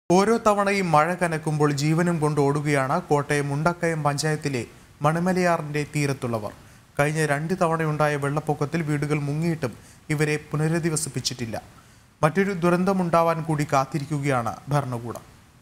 ഓരോ തവണയും മഴ കനക്കുമ്പോൾ ജീവനും കൊണ്ട് ഓടുകയാണ് കോട്ടയം മുണ്ടക്കയം പഞ്ചായത്തിലെ മണിമലയാറിന്റെ തീരത്തുള്ളവർ കഴിഞ്ഞ രണ്ട് തവണയുണ്ടായ വെള്ളപ്പൊക്കത്തിൽ വീടുകൾ മുങ്ങിയിട്ടും ഇവരെ പുനരധിവസിപ്പിച്ചിട്ടില്ല മറ്റൊരു ദുരന്തമുണ്ടാവാൻ കൂടി കാത്തിരിക്കുകയാണ് ഭരണകൂടം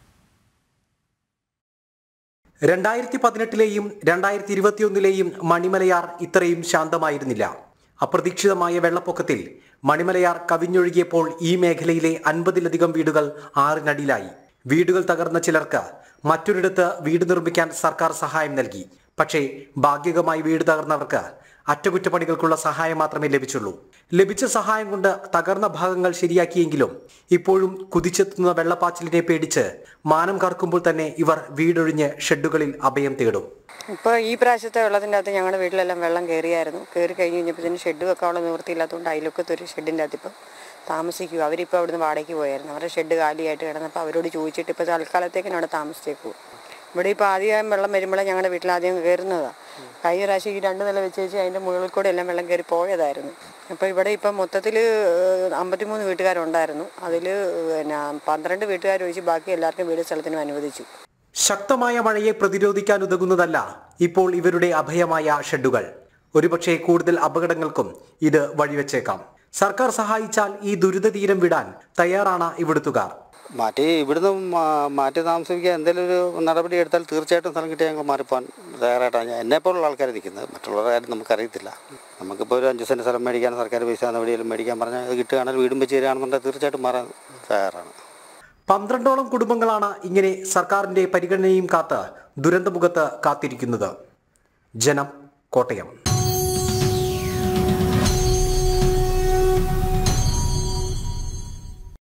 രണ്ടായിരത്തി പതിനെട്ടിലെയും രണ്ടായിരത്തി ഇരുപത്തിയൊന്നിലെയും മണിമലയാർ ഇത്രയും ശാന്തമായിരുന്നില്ല അപ്രതീക്ഷിതമായ വെള്ളപ്പൊക്കത്തിൽ മണിമലയാർ കവിഞ്ഞൊഴുകിയപ്പോൾ ഈ മേഖലയിലെ അൻപതിലധികം വീടുകൾ ആറിനടിയിലായി വീടുകൾ തകർന്ന ചിലർക്ക് മറ്റൊരിടത്ത് വീട് നിർമ്മിക്കാൻ സർക്കാർ സഹായം നൽകി പക്ഷേ ഭാഗികമായി വീട് തകർന്നവർക്ക് അറ്റകുറ്റപ്പണികൾക്കുള്ള സഹായം മാത്രമേ ലഭിച്ചുള്ളൂ ലഭിച്ച സഹായം കൊണ്ട് തകർന്ന ഭാഗങ്ങൾ ശരിയാക്കിയെങ്കിലും ഇപ്പോഴും കുതിച്ചെത്തുന്ന വെള്ളപ്പാച്ചിലിനെ പേടിച്ച് മാനം കറക്കുമ്പോൾ തന്നെ ഇവർ വീടൊഴിഞ്ഞ് ഷെഡുകളിൽ അഭയം തേടും ഇപ്പോൾ ഈ പ്രാവശ്യത്തെ വെള്ളത്തിൻ്റെ അകത്ത് ഞങ്ങളുടെ വീട്ടിലെല്ലാം വെള്ളം കയറിയായിരുന്നു കയറി കഴിഞ്ഞ് കഴിഞ്ഞപ്പോഴത്തേന് ഷെഡ് വെക്കാനുള്ള നിവൃത്തിയില്ലാത്തതുകൊണ്ട് അയലൊക്കത്തെ ഒരു ഷെഡിൻ്റെ അകത്ത് ഇപ്പം താമസിക്കുക അവരിപ്പോൾ അവിടുന്ന് വാടകയ്ക്ക് പോയായിരുന്നു അവരുടെ ഷെഡ് കാലിയായിട്ട് കിടന്നപ്പോൾ അവരോട് ചോദിച്ചിട്ട് ഇപ്പോൾ തൽക്കാലത്തേക്കിന് അവിടെ താമസിച്ചേക്കു ഇവിടെ ഇപ്പോൾ ആദ്യം വെള്ളം വരുമ്പോഴേ ഞങ്ങളുടെ വീട്ടിൽ ആദ്യം കയറുന്നതാണ് കഴിഞ്ഞ പ്രാവശ്യം ഈ രണ്ട് നില വെച്ച് വെച്ച് അതിൻ്റെ മുകളിൽ കൂടെ എല്ലാം വെള്ളം കയറി പോയതായിരുന്നു അപ്പോൾ ഇവിടെ ഇപ്പം മൊത്തത്തിൽ അമ്പത്തിമൂന്ന് വീട്ടുകാരുണ്ടായിരുന്നു അതിൽ പിന്നെ പന്ത്രണ്ട് വീട്ടുകാരൊഴിച്ച് ബാക്കി എല്ലാവർക്കും വീട് സ്ഥലത്തിനും അനുവദിച്ചു ശക്തമായ മഴയെ പ്രതിരോധിക്കാൻ ഉതകുന്നതല്ല ഇപ്പോൾ ഇവരുടെ അഭയമായ ഷെഡുകൾ ഒരുപക്ഷെ കൂടുതൽ അപകടങ്ങൾക്കും ഇത് വഴിവെച്ചേക്കാം സർക്കാർ സഹായിച്ചാൽ ഈ ദുരിത തീരം വിടാൻ തയ്യാറാണ് ഇവിടുത്തുകാർ മാറ്റി ഇവിടുന്ന് മാ- മാറ്റി താമസിപ്പിക്കാൻ എന്തെങ്കിലും ഒരു നടപടി എടുത്താൽ തീർച്ചയായിട്ടും സ്ഥലം കിട്ടിയാൽ ഞങ്ങൾ മാറിപ്പോകാൻ തയ്യാറായിട്ടാണ് ഞാൻ എന്നെപ്പോലുള്ള ആൾക്കാർ നിൽക്കുന്നത് മറ്റുള്ളവരുടെ കാര്യം നമുക്കറിയത്തില്ല നമുക്കിപ്പോൾ ഒരു അഞ്ച് സെൻറ്റ് സ്ഥലം മേടിക്കാൻ സർക്കാർ പൈസ എവിടെയെങ്കിലും മേടിക്കാൻ പറഞ്ഞാൽ അത് കിട്ടുകയാണെങ്കിൽ വീടും വെച്ച് തരികയാണെന്നുണ്ടെങ്കിൽ തീർച്ചയായിട്ടും മാറാൻ തയ്യാറാണ് പന്ത്രണ്ടോളം കുടുംബങ്ങളാണ് ഇങ്ങനെ സർക്കാരിന്റെ പരിഗണനയും കാത്ത് ദുരന്തമുഖത്ത് കാത്തിരിക്കുന്നത് ജനം കോട്ടയം